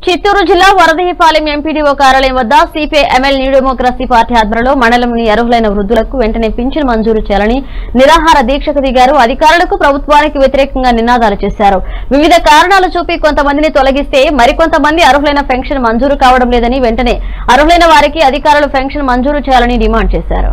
చిత్తూరు జిల్లా వరదయ్యపాలెం ఎంపీడీఓ కార్యాలయం వద్ద CPI ML New Democracy party ఆధ్వర్యంలో మండలంలోని అర్హులైన వృద్ధులకు వెంటనే పింఛన్ మంజూరు చేయాలని నిరాహార దీక్షకు దిగారు అధికారులకు ప్రభుత్వానికి వ్యతిరేకంగా నినాదాలు చేశారు వివిధ కారణాలు చూపి కొంతమందిని తొలగిస్తే మరికొంతమంది అర్హులైన పెన్షన్ మంజూరు కావడం లేదని వెంటనే అర్హులైన వారికి అధికారులు పెన్షన్ మంజూరు చేయాలని డిమాండ్ చేశారు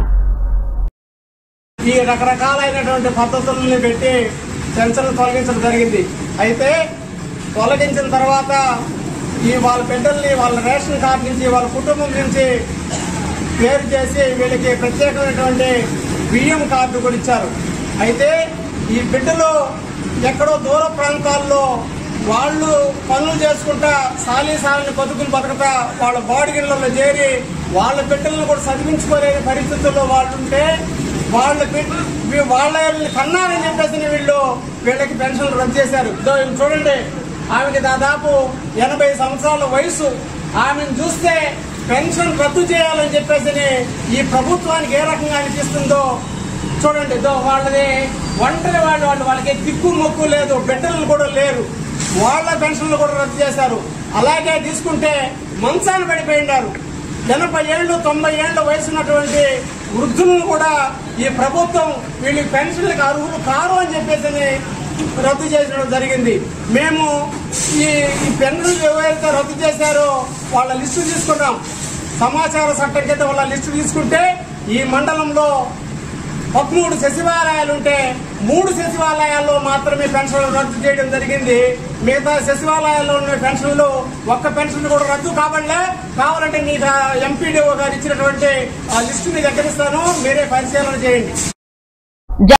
ఈ రకరకాలైనటువంటి పద్ధతులను పెట్టి పెన్షన్లు తొలగించడం జరిగింది అయితే తొలగించిన తర్వాత ఈ వాళ్ళ బిడ్డల్ని వాళ్ళ రేషన్ కార్డు నుంచి వాళ్ళ కుటుంబం నుంచి వేరు చేసి వీళ్ళకి ప్రత్యేకమైనటువంటి బియ్యం కార్డు కూడా ఇచ్చారు అయితే ఈ బిడ్డలు ఎక్కడో దూర ప్రాంతాల్లో వాళ్ళు పనులు చేసుకుంటా సాలీ సాలని బతుకులు బతకతా వాళ్ళ బాడిగిళ్ళలో చేరి వాళ్ళ బిడ్డలను కూడా చదివించుకోలేని పరిస్థితుల్లో వాళ్ళు ఉంటే వాళ్ళ బిడ్డ వీ- వాళ్ళ కన్నారని చెప్పేసి వీళ్ళు వీళ్ళకి పెన్షన్ రద్దు చేశారు ఇదో ఈమె చూడండి ఆమెకి దాదాపు ఎనభై సంవత్సరాల వయసు ఆమెను చూస్తే పెన్షన్ రద్దు చేయాలని చెప్పేసి ఈ ప్రభుత్వానికి ఏ రకంగా అనిపిస్తుందో చూడండి ఇదో వాళ్ళది ఒంటరి వాళ్ళు వాళ్ళు వాళ్ళకి దిక్కు మొక్కు లేదు బిడ్డలు కూడా లేరు వాళ్ళ పెన్షన్లు కూడా రద్దు చేశారు అలాగే తీసుకుంటే మంచాన పడిపోయినారు ఎనభై ఏళ్ళు తొంభై ఏళ్ల వయసు ఉన్నటువంటి వృద్ధులను కూడా ఈ ప్రభుత్వం వీళ్ళకి పెన్షన్లకు అర్హులు కారు అని చెప్పేసి రద్దు చేసడం జరిగింది మేము ఈ ఈ పెన్షన్లు ఎవరైతే రద్దు చేశారో వాళ్ళ లిస్టు తీసుకున్నాం సమాచార చట్టం కింద వాళ్ళ లిస్టు తీసుకుంటే ఈ మండలంలో పదమూడు సచివాలయాలు ఉంటే మూడు సచివాలయాల్లో మాత్రమే పెన్షన్లు రద్దు చేయడం జరిగింది మిగతా సచివాలయాల్లో ఉన్న పెన్షన్లు ఒక్క పెన్షన్ కూడా రద్దు కాబట్లే కావాలంటే మీకు ఎంపీడీఓ గారు ఇచ్చినటువంటి ఆ లిస్టు మీ దగ్గర ఇస్తాను మీరే పరిశీలన చేయండి